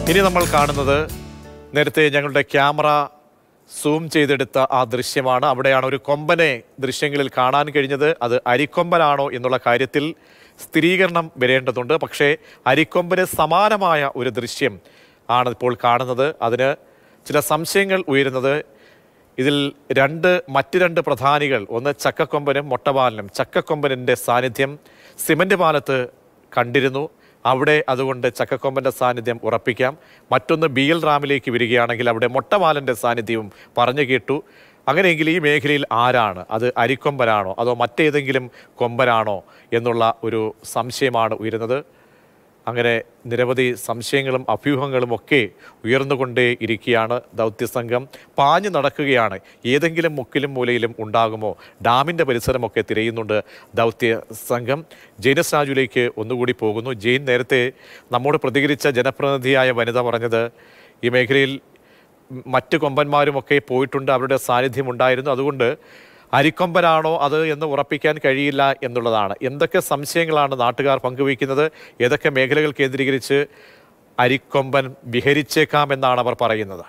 ഇനി നമ്മൾ കാണുന്നത് നേരത്തെ ഞങ്ങളുടെ ക്യാമറ സൂം ചെയ്തെടുത്ത ആ ദൃശ്യമാണ് അവിടെയാണ് ഒരു കൊമ്പനെ ദൃശ്യങ്ങളിൽ കാണാൻ കഴിഞ്ഞത് അത് അരിക്കൊമ്പനാണോ എന്നുള്ള കാര്യത്തിൽ സ്ഥിരീകരണം വരേണ്ടതുണ്ട് പക്ഷേ അരിക്കൊമ്പന് സമാനമായ ഒരു ദൃശ്യം ആണ് ഇപ്പോൾ കാണുന്നത് അതിന് ചില സംശയങ്ങൾ ഉയരുന്നത് ഇതിൽ രണ്ട് മറ്റ് രണ്ട് പ്രധാനികൾ ഒന്ന് ചക്കക്കൊമ്പനും മൊട്ടപാലനും ചക്കക്കൊമ്പനിൻ്റെ സാന്നിധ്യം സിമന്റ് പാലത്ത് കണ്ടിരുന്നു അവിടെ അതുകൊണ്ട് ചക്കക്കൊമ്പൻ്റെ സാന്നിധ്യം ഉറപ്പിക്കാം മറ്റൊന്ന് ബി എൽ റാമിലേക്ക് വരികയാണെങ്കിൽ അവിടെ മൊട്ടപാലൻ്റെ സാന്നിധ്യവും പറഞ്ഞു കേട്ടു അങ്ങനെയെങ്കിൽ ഈ മേഖലയിൽ ആരാണ് അത് അരിക്കൊമ്പനാണോ അതോ മറ്റേതെങ്കിലും കൊമ്പനാണോ എന്നുള്ള ഒരു സംശയമാണ് ഉയരുന്നത് അങ്ങനെ നിരവധി സംശയങ്ങളും അഭ്യൂഹങ്ങളും ഒക്കെ ഉയർന്നുകൊണ്ടേ ഇരിക്കുകയാണ് ദൗത്യസംഘം പാഞ്ഞു നടക്കുകയാണ് ഏതെങ്കിലും മുക്കിലും മൂലയിലും ഉണ്ടാകുമോ ഡാമിൻ്റെ പരിസരമൊക്കെ തിരയുന്നുണ്ട് ദൗത്യ സംഘം ജെയിനസ് രാജുലേക്ക് ഒന്നുകൂടി പോകുന്നു ജെയിൻ നേരത്തെ നമ്മോട് പ്രതികരിച്ച ജനപ്രതിനിധിയായ വനിത പറഞ്ഞത് ഈ മേഖലയിൽ മറ്റ് കൊമ്പന്മാരുമൊക്കെ പോയിട്ടുണ്ട് അവരുടെ സാന്നിധ്യം ഉണ്ടായിരുന്നു അതുകൊണ്ട് അരിക്കൊമ്പനാണോ അത് എന്ന് ഉറപ്പിക്കാൻ കഴിയില്ല എന്നുള്ളതാണ് എന്തൊക്കെ സംശയങ്ങളാണ് നാട്ടുകാർ പങ്കുവയ്ക്കുന്നത് ഏതൊക്കെ മേഖലകൾ കേന്ദ്രീകരിച്ച് അരിക്കൊമ്പൻ വിഹരിച്ചേക്കാമെന്നാണ് അവർ പറയുന്നത്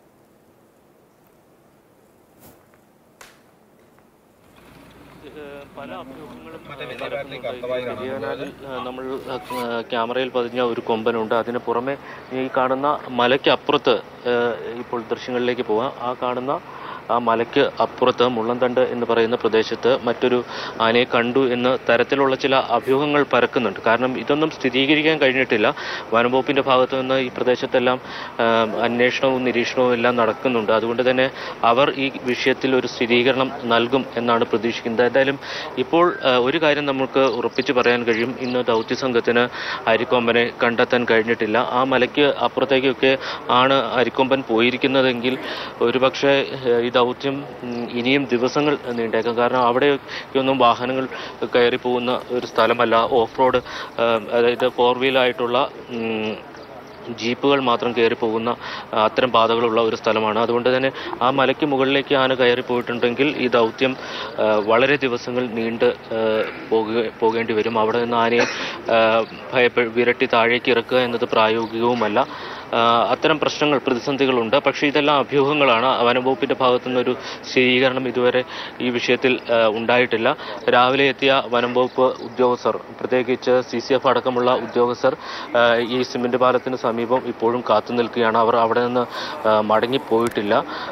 പല അഭ്യൂഹങ്ങളും വ്യതിയാനാലിൽ നമ്മൾ ആ, ക്യാമറയിൽ പതിഞ്ഞ ഒരു കൊമ്പനുണ്ട് അതിന് പുറമെ ഈ കാണുന്ന മലയ്ക്ക് അപ്പുറത്ത് ആ, ഇപ്പോൾ ദൃശ്യങ്ങളിലേക്ക് പോവാം ആ കാണുന്ന ആ മലയ്ക്ക് അപ്പുറത്ത് മുള്ളന്തണ്ട് എന്ന് പറയുന്ന പ്രദേശത്ത് മറ്റൊരു ആനയെ കണ്ടു എന്ന തരത്തിലുള്ള ചില അഭ്യൂഹങ്ങൾ പരക്കുന്നുണ്ട് കാരണം ഇതൊന്നും സ്ഥിരീകരിക്കാൻ കഴിഞ്ഞിട്ടില്ല വനംവകുപ്പിന്റെ ഭാഗത്തു നിന്ന് ഈ പ്രദേശത്തെല്ലാം ആ, അന്വേഷണവും നിരീക്ഷണവും എല്ലാം നടക്കുന്നുണ്ട് അതുകൊണ്ട് തന്നെ അവർ ഈ വിഷയത്തിൽ ഒരു സ്ഥിരീകരണം നൽകും എന്നാണ് പ്രതീക്ഷിക്കുന്നത് എന്തായാലും ഇപ്പോൾ ആ, ഒരു കാര്യം നമുക്ക് ഉറപ്പിച്ച് പറയാൻ കഴിയും ഇന്ന് ദൗത്യ സംഘത്തിന് അരിക്കൊമ്പനെ കണ്ടെത്താൻ കഴിഞ്ഞിട്ടില്ല ആ മലയ്ക്ക് അപ്പുറത്തേക്കൊക്കെ ആണ് അരിക്കൊമ്പൻ പോയിരിക്കുന്നതെങ്കിൽ ഒരുപക്ഷെ ഏഹ്, ഈ ദൗത്യം ഉം, ഇനിയും ദിവസങ്ങൾ നീണ്ടേക്കാം കാരണം അവിടെയൊന്നും വാഹനങ്ങൾ കയറി പോകുന്ന ഒരു സ്ഥലമല്ല ഓഫ് റോഡ് അതായത് ഫോർ വീലായിട്ടുള്ള ഉം, ജീപ്പുകൾ മാത്രം കയറി പോകുന്ന ആ, അത്തരം പാതകളുള്ള ഒരു സ്ഥലമാണ് അതുകൊണ്ട് തന്നെ ആ മലയ്ക്ക് മുകളിലേക്ക് ആന കയറി പോയിട്ടുണ്ടെങ്കിൽ ഈ ദൗത്യം ആ, വളരെ ദിവസങ്ങൾ നീണ്ട് ആ, പോകുക പോകേണ്ടി വരും അവിടെ നിന്ന് ആനയെ ആ, ഭയപ്പെ വിരട്ടി താഴേക്ക് ഇറക്കുക എന്നത് പ്രായോഗികവുമല്ല ആ, അത്തരം പ്രശ്നങ്ങൾ പ്രതിസന്ധികളുണ്ട് പക്ഷേ ഇതെല്ലാം അഭ്യൂഹങ്ങളാണ് വനംവകുപ്പിന്റെ ഭാഗത്തു നിന്നൊരു സ്ഥിരീകരണം ഇതുവരെ ഈ വിഷയത്തിൽ ആ, ഉണ്ടായിട്ടില്ല രാവിലെ എത്തിയ വനംവകുപ്പ് ഉദ്യോഗസ്ഥർ പ്രത്യേകിച്ച് സി സി എഫ് അടക്കമുള്ള ഉദ്യോഗസ്ഥർ ആ, ഈ സിമന്റ് പാലത്തിന് സമീപം ഇപ്പോഴും കാത്തു നിൽക്കുകയാണ് അവർ അവിടെ നിന്ന് ആ, മടങ്ങിപ്പോയിട്ടില്ല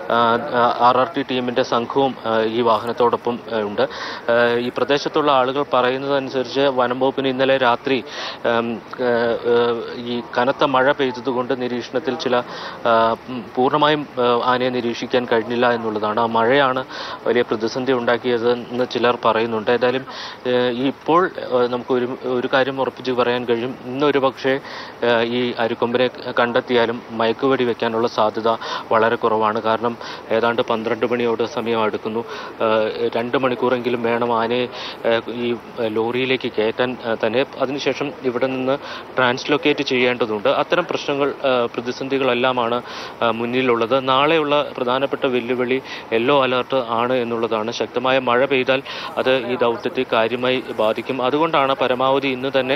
ആർ ആർ ടി ടീമിന്റെ സംഘവും ആ, ഈ വാഹനത്തോടൊപ്പം ആ, ഉണ്ട് ആ, ഈ പ്രദേശത്തുള്ള ആളുകൾ പറയുന്നതനുസരിച്ച് വനംവകുപ്പിന് ഇന്നലെ രാത്രി ആം, ആ, ആ, ഈ കനത്ത മഴ പെയ്തതുകൊണ്ട് നിരീക്ഷണത്തിൽ ചില ആ, ഉം, പൂർണ്ണമായും ആ, ആനയെ നിരീക്ഷിക്കാൻ കഴിഞ്ഞില്ല എന്നുള്ളതാണ് ആ മഴയാണ് വലിയ പ്രതിസന്ധി ഉണ്ടാക്കിയത് എന്ന് ചിലർ പറയുന്നുണ്ട് ഏതായാലും ഏഹ്, ഈ ഇപ്പോൾ ഏഹ്, നമുക്ക് ഒരു ഒരു കാര്യം ഉറപ്പിച്ച് പറയാൻ കഴിയും ഇന്നൊരു പക്ഷേ ഏഹ്, ഈ അരിക്കൊമ്പനെ കണ്ടെത്തിയാലും മയക്കുവെടി വെക്കാനുള്ള സാധ്യത വളരെ കുറവാണ് കാരണം ഏതാണ്ട് പന്ത്രണ്ട് മണിയോട് സമയം അടുക്കുന്നു ഏഹ്, രണ്ട് മണിക്കൂറെങ്കിലും വേണം ആനയെ ഏഹ്, ഈ ലോറിയിലേക്ക് കയറ്റാൻ ഏഹ്, തന്നെ അതിനുശേഷം ഇവിടെ നിന്ന് ട്രാൻസ്ലൊക്കേറ്റ് ചെയ്യേണ്ടതുണ്ട് അത്തരം പ്രശ്നങ്ങൾ ഏഹ്, പ്രതിസന്ധികളെല്ലാമാണ് ഏഹ്, മുന്നിലുള്ളത് നാളെയുള്ള പ്രധാനപ്പെട്ട വെല്ലുവിളി യെല്ലോ അലർട്ട് ആണ് എന്നുള്ളതാണ് ശക്തമായ മഴ പെയ്താൽ അത് ഈ ദൗത്യത്തെ കാര്യമായി ബാധിക്കും അതുകൊണ്ടാണ് പരമാവധി ഇന്ന് തന്നെ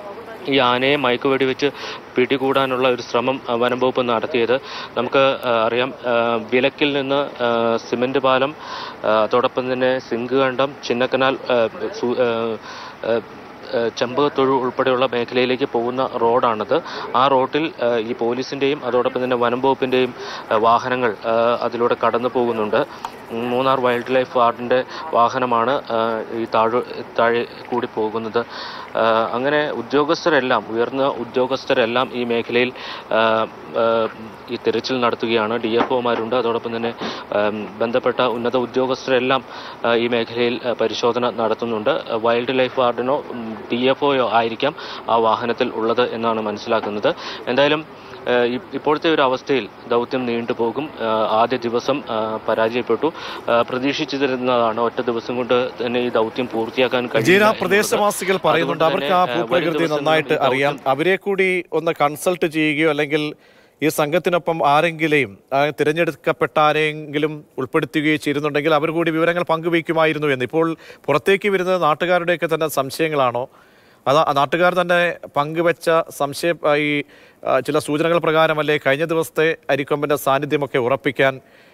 ഈ ആനയെ മയക്കുവെടി വെച്ച് പിടികൂടാനുള്ള ഒരു ശ്രമം ആ, വനം വകുപ്പ് നടത്തിയത് നമുക്ക് ആ, അറിയാം ആ, വിലക്കിൽ നിന്ന് ആ, സിമന്റ് പാലം ആ, അതോടൊപ്പം തന്നെ സിങ്ക് കണ്ടം ചിന്നക്കനാൽ ആ, സു- ആ, ആ, ഏഹ് ചെമ്പകത്തൊഴു ഉൾപ്പെടെയുള്ള മേഖലയിലേക്ക് പോകുന്ന റോഡാണിത് ആ റോഡിൽ ഏഹ് ഈ പോലീസിൻ്റെയും അതോടൊപ്പം തന്നെ വനം വകുപ്പിൻ്റെയും ഏഹ് വാഹനങ്ങൾ ഏഹ് അതിലൂടെ കടന്നു പോകുന്നുണ്ട് ഉം, മൂന്നാർ വൈൽഡ് ലൈഫ് വാർഡിൻ്റെ വാഹനമാണ് ഏഹ് ഈ താഴെ താഴെ കൂടി പോകുന്നത് ഏഹ് അങ്ങനെ ഉദ്യോഗസ്ഥരെല്ലാം ഉയർന്ന ഉദ്യോഗസ്ഥരെല്ലാം ഈ മേഖലയിൽ ഏഹ് ഏഹ് ഈ തിരച്ചിൽ നടത്തുകയാണ് ഡി എഫ് ഒമാരുണ്ട് അതോടൊപ്പം തന്നെ ഏഹ് ബന്ധപ്പെട്ട ഉന്നത ഉദ്യോഗസ്ഥരെല്ലാം ഏഹ് ഈ മേഖലയിൽ ഏഹ് പരിശോധന നടത്തുന്നുണ്ട് ഏഹ് വൈൽഡ് ലൈഫ് വാർഡിനോ ഡി എഫ് ഒയോ ആയിരിക്കാം ആ വാഹനത്തിൽ ഉള്ളത് എന്നാണ് മനസ്സിലാക്കുന്നത് എന്തായാലും ഏഹ് ഇ- ഇപ്പോഴത്തെ ഒരു അവസ്ഥയിൽ ദൗത്യം നീണ്ടുപോകും ഏഹ് ആദ്യ ദിവസം ഏഹ് പരാജയപ്പെട്ടു ഏഹ് പ്രതീക്ഷിച്ചിരുന്നതാണ് ഒറ്റ ദിവസം കൊണ്ട് തന്നെ ഈ ദൗത്യം പൂർത്തിയാക്കാൻ വിജയൻ കഴിയില്ല ആ എന്നുള്ളത്. പ്രദേശവാസികൾ പറയുന്നുണ്ട് അതുകൊണ്ട് അവർക്ക് ആ തന്നെ, ഏഹ് വരും ഭൂപ്രകൃതി ദിവസങ്ങളിൽ നന്നായിട്ട് ഈ ദൗത്യം അറിയാം അവരെ കൂടി ഒന്ന് കൺസൾട്ട് ചെയ്യുകയോ അല്ലെങ്കിൽ ഈ സംഘത്തിനൊപ്പം ആരെങ്കിലും ആ, തിരഞ്ഞെടുക്കപ്പെട്ട ആരെങ്കിലും ഉൾപ്പെടുത്തുകയോ ചെയ്യുന്നുണ്ടെങ്കിൽ അവർ കൂടി വിവരങ്ങൾ പങ്കുവയ്ക്കുമായിരുന്നു എന്ന് ഇപ്പോൾ പുറത്തേക്ക് വരുന്നത് നാട്ടുകാരുടെയൊക്കെ തന്നെ സംശയങ്ങളാണോ അത് ആ നാട്ടുകാർ തന്നെ പങ്കുവെച്ച സംശയ ആ, ഈ ആ, ചില സൂചനകൾ പ്രകാരമല്ലേ കഴിഞ്ഞ ദിവസത്തെ അരിക്കൊമ്പൻ്റെ സാന്നിധ്യമൊക്കെ ഉറപ്പിക്കാൻ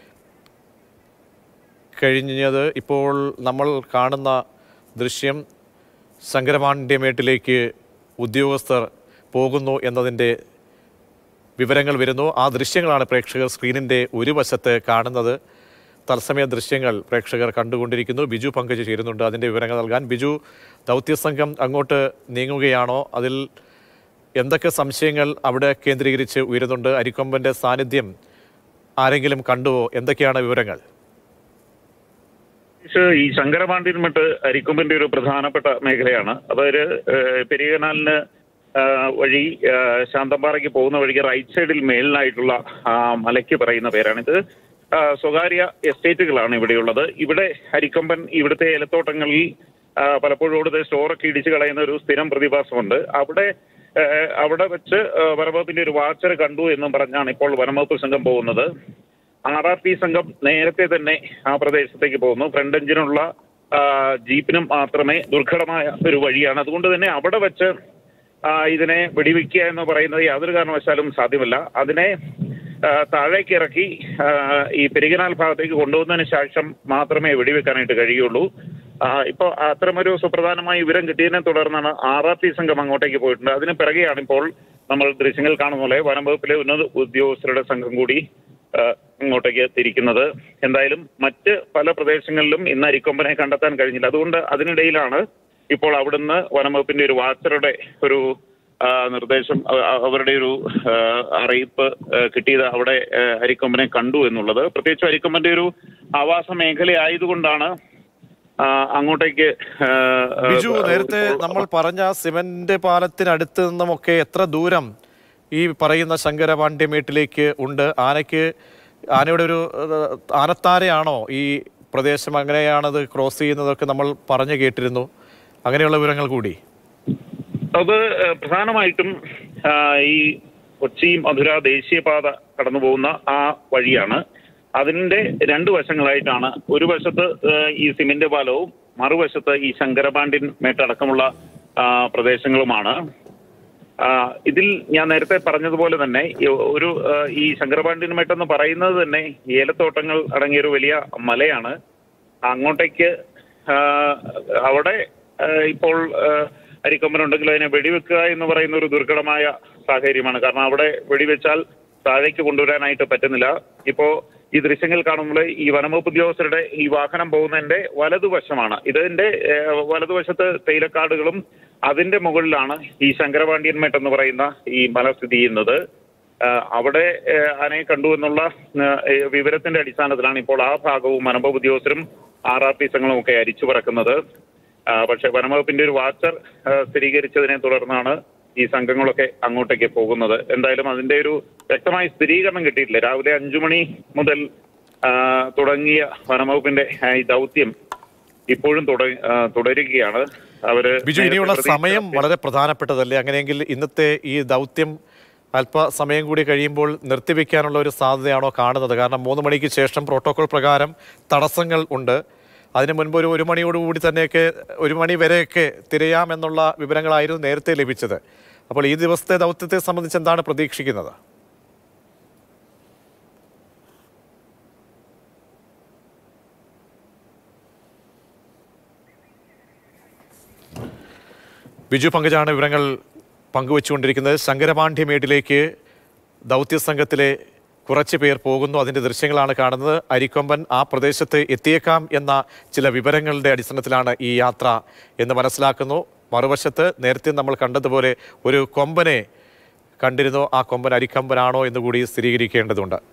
കഴിഞ്ഞത് ഇപ്പോൾ നമ്മൾ കാണുന്ന ദൃശ്യം ശങ്കരപാണ്ഡ്യമേട്ടിലേക്ക് ഉദ്യോഗസ്ഥർ പോകുന്നു എന്നതിൻ്റെ വിവരങ്ങൾ വരുന്നു ആ ദൃശ്യങ്ങളാണ് പ്രേക്ഷകർ സ്ക്രീനിൻ്റെ ഒരു വശത്ത് കാണുന്നത് തത്സമയ ദൃശ്യങ്ങൾ പ്രേക്ഷകർ കണ്ടുകൊണ്ടിരിക്കുന്നു ബിജു പങ്കജ് ചേരുന്നുണ്ട് അതിൻ്റെ വിവരങ്ങൾ നൽകാൻ ബിജു ദൗത്യസംഘം അങ്ങോട്ട് നീങ്ങുകയാണോ അതിൽ എന്തൊക്കെ സംശയങ്ങൾ അവിടെ കേന്ദ്രീകരിച്ച് ഉയരുന്നുണ്ട് അരിക്കൊമ്പൻ്റെ സാന്നിധ്യം ആരെങ്കിലും കണ്ടുവോ എന്തൊക്കെയാണ് വിവരങ്ങൾ ഇത് ഈ ശങ്കരപാണ്ഡ്യൻമട്ട് അരിക്കൊമ്പിന്റെ ഒരു പ്രധാനപ്പെട്ട മേഖലയാണ് അതൊരു ഏഹ്, പെരിയകനാലിന് ആഹ്, വഴി ആഹ്, ശാന്തമ്പാറയ്ക്ക് പോകുന്ന വഴിക്ക് റൈറ്റ് സൈഡിൽ മേലിനായിട്ടുള്ള ആ മലയ്ക്ക് പറയുന്ന പേരാണിത് ആഹ്, സ്വകാര്യ എസ്റ്റേറ്റുകളാണ് ഇവിടെയുള്ളത് ഇവിടെ അരിക്കൊമ്പൻ ഇവിടുത്തെ ഏലത്തോട്ടങ്ങളിൽ ആഹ്, പലപ്പോഴും ഇവിടുത്തെ സ്റ്റോറൊക്കെ ഇടിച്ചു കളയുന്ന ഒരു സ്ഥിരം പ്രതിഭാസമുണ്ട് അവിടെ ഏഹ്, അവിടെ വെച്ച് ആഹ്, വനംവകുപ്പിന്റെ ഒരു വാച്ചർ കണ്ടു എന്നും പറഞ്ഞാണ് ഇപ്പോൾ വനംവകുപ്പ് സംഘം പോകുന്നത് ആർ ആർ ടി സംഘം നേരത്തെ തന്നെ ആ പ്രദേശത്തേക്ക് പോകുന്നു ഫ്രണ്ട് എഞ്ചിനുള്ള ആ, ജീപ്പിനും മാത്രമേ ദുർഘടമായ ഒരു വഴിയാണ് അതുകൊണ്ട് തന്നെ അവിടെ വെച്ച് ആ, ഇതിനെ വെടിവെക്കുക എന്ന് പറയുന്നത് യാതൊരു കാരണവശാലും സാധ്യമല്ല അതിനെ ആ, താഴേക്ക് ഇറക്കി ആ, ഈ പെരികനാൽ ഭാഗത്തേക്ക് കൊണ്ടുവന്നതിന് ശേഷം മാത്രമേ വെടിവെക്കാനായിട്ട് കഴിയുള്ളൂ ആ, ഇപ്പോൾ അത്തരമൊരു സുപ്രധാനമായ വിവരം കിട്ടിയതിനെ തുടർന്നാണ് ആർ ആർ ടി സംഘം അങ്ങോട്ടേക്ക് പോയിട്ടുണ്ട് അതിന് പിറകെയാണ് ഇപ്പോൾ നമ്മൾ ദൃശ്യങ്ങൾ കാണുന്ന പോലെ വനം വകുപ്പിലെ ഉന്നത ഉദ്യോഗസ്ഥരുടെ സംഘം കൂടി ആ, ഇങ്ങോട്ടേക്ക് തിരിക്കുന്നത് എന്തായാലും മറ്റ് പല പ്രദേശങ്ങളിലും ഇന്ന് അരിക്കൊമ്പനെ കണ്ടെത്താൻ കഴിഞ്ഞില്ല അതുകൊണ്ട് അതിനിടയിലാണ് ഇപ്പോൾ അവിടുന്ന് വനംവകുപ്പിന്റെ ഒരു വാച്ചറുടെ ഒരു ആ, നിർദ്ദേശം അ- അ- അവരുടെ ഒരു ആ, അറിയിപ്പ് ആ, കിട്ടിയത് അവിടെ ആ, അരിക്കൊമ്പനെ കണ്ടു എന്നുള്ളത് പ്രത്യേകിച്ചും അരിക്കൊമ്പന്റെ ഒരു ആവാസ മേഖല ആയതുകൊണ്ടാണ് ആ, അങ്ങോട്ടേക്ക് ആ, ആ, ബിജു നേരത്തെ ഇപ്പോൾ- നമ്മൾ പറഞ്ഞ സിമന്റ് പാലത്തിനടുത്ത് നിന്നുമൊക്കെ എത്ര ദൂരം ഈ പറയുന്ന ശങ്കരപാണ്ഡ്യമേട്ടിലേക്ക് ഉണ്ട് ആനയ്ക്ക് ആനയുടെ ഒരു ഏഹ്, ആനത്താരയാണോ ഈ പ്രദേശം അങ്ങനെയാണത് ക്രോസ് ചെയ്യുന്നതൊക്കെ നമ്മൾ പറഞ്ഞു കേട്ടിരുന്നു അങ്ങനെയുള്ള വിവരങ്ങൾ കൂടി അത് ഏഹ്, പ്രധാനമായിട്ടും ആ, ഈ കൊച്ചി മധുര ദേശീയപാത കടന്നു പോകുന്ന ആ വഴിയാണ് അതിന്റെ രണ്ട് വശങ്ങളായിട്ടാണ് ഒരു വശത്ത് ഏഹ്, ഈ സിമന്റ് പാലവും മറുവശത്ത് ഈ ശങ്കരപാണ്ഡ്യൻ മേട്ടടക്കമുള്ള ആ, പ്രദേശങ്ങളുമാണ് ആ, ഇതിൽ ഞാൻ നേരത്തെ പറഞ്ഞതുപോലെ തന്നെ ഈ ഒരു ആ, ഈ ശങ്കരപാണ്ഡ്യൻ മേട്ടെന്ന് പറയുന്നത് തന്നെ ഏലത്തോട്ടങ്ങൾ അടങ്ങിയ ഒരു വലിയ മലയാണ് അങ്ങോട്ടേക്ക് ആ, അവിടെ ആ, ഇപ്പോൾ ആ, അരിക്കൊമ്പനുണ്ടെങ്കിൽ അതിനെ വെടിവെക്കുക എന്ന് പറയുന്ന ഒരു ദുർഘടമായ സാഹചര്യമാണ് കാരണം അവിടെ വെടിവെച്ചാൽ താഴേക്ക് കൊണ്ടുവരാനായിട്ട് പറ്റുന്നില്ല ഇപ്പോ ഈ ദൃശ്യങ്ങൾ കാണുമ്പോൾ ഈ വനംവകുപ്പ് ഉദ്യോഗസ്ഥരുടെ ഈ വാഹനം പോകുന്നതിന്റെ വലതുവശമാണ് ഇതിന്റെ ഏഹ്, വലതുവശത്ത് തേയിലക്കാടുകളും അതിന്റെ മുകളിലാണ് ഈ ശങ്കരപാണ്ഡ്യൻമേട്ട് എന്ന് പറയുന്ന ഈ മല സ്ഥിതി ചെയ്യുന്നത് ആഹ് അവിടെ ഏഹ്, ആനയെ കണ്ടു എന്നുള്ള ഏഹ്, വിവരത്തിന്റെ അടിസ്ഥാനത്തിലാണ് ഇപ്പോൾ ആ ഭാഗവും വനംവകുപ്പ് ഉദ്യോഗസ്ഥരും ആർ ആർ ടി സംഘങ്ങളും ഒക്കെ അരിച്ചു പറക്കുന്നത് ആഹ് പക്ഷെ വനംവകുപ്പിന്റെ ഒരു വാച്ചർ ആഹ്, സ്ഥിരീകരിച്ചതിനെ തുടർന്നാണ് ഈ സംഘങ്ങളൊക്കെ അങ്ങോട്ടേക്ക് പോകുന്നത് എന്തായാലും അതിന്റെ ഒരു വ്യക്തമായ സ്ഥിരീകരണം കിട്ടിയിട്ടില്ല രാവിലെ അഞ്ചു മണി മുതൽ ആഹ്, തുടങ്ങിയ വനംവകുപ്പിന്റെ ആഹ്, ഈ ദൗത്യം ഇപ്പോഴും തുട- ആഹ്, തുടരുകയാണ് അവര് ബിജു ഇനിയുള്ള നേരത്തെ സമയം പ്രതീക്ഷിച്ച- വളരെ പ്രധാനപ്പെട്ടതല്ലേ അങ്ങനെയെങ്കിൽ ഇന്നത്തെ ഈ ദൗത്യം അല്പസമയം കൂടി കഴിയുമ്പോൾ നിർത്തിവെക്കാനുള്ള ഒരു സാധ്യതയാണോ കാണുന്നത് കാരണം മൂന്ന് മണിക്ക് ശേഷം പ്രോട്ടോകോൾ പ്രകാരം തടസ്സങ്ങൾ ഉണ്ട് അതിന് മുൻപ് ഒരു ഒരു മണിയോടുകൂടി തന്നെയൊക്കെ ഒരു മണി വരെയൊക്കെ തിരയാമെന്നുള്ള വിവരങ്ങളായിരുന്നു നേരത്തെ ലഭിച്ചത് അപ്പോൾ ഈ ദിവസത്തെ ദൗത്യത്തെ സംബന്ധിച്ച് എന്താണ് പ്രതീക്ഷിക്കുന്നത് ബിജു പങ്കജാണ് വിവരങ്ങൾ പങ്കുവച്ചുകൊണ്ടിരിക്കുന്നത് ശങ്കരപാണ്ഡ്യമേട്ടിലേക്ക് ദൗത്യസംഘത്തിലെ കുറച്ച് പേർ പോകുന്നു അതിൻ്റെ ദൃശ്യങ്ങളാണ് കാണുന്നത് അരിക്കൊമ്പൻ ആ പ്രദേശത്ത് എത്തിയേക്കാം എന്ന ചില വിവരങ്ങളുടെ അടിസ്ഥാനത്തിലാണ് ഈ യാത്ര എന്ന് മനസ്സിലാക്കുന്നു മറുവശത്ത് നേരത്തെ നമ്മൾ കണ്ടതുപോലെ ഒരു കൊമ്പനെ കണ്ടിരുന്നു ആ കൊമ്പൻ അരിക്കൊമ്പനാണോ എന്ന് കൂടി സ്ഥിരീകരിക്കേണ്ടതുണ്ട്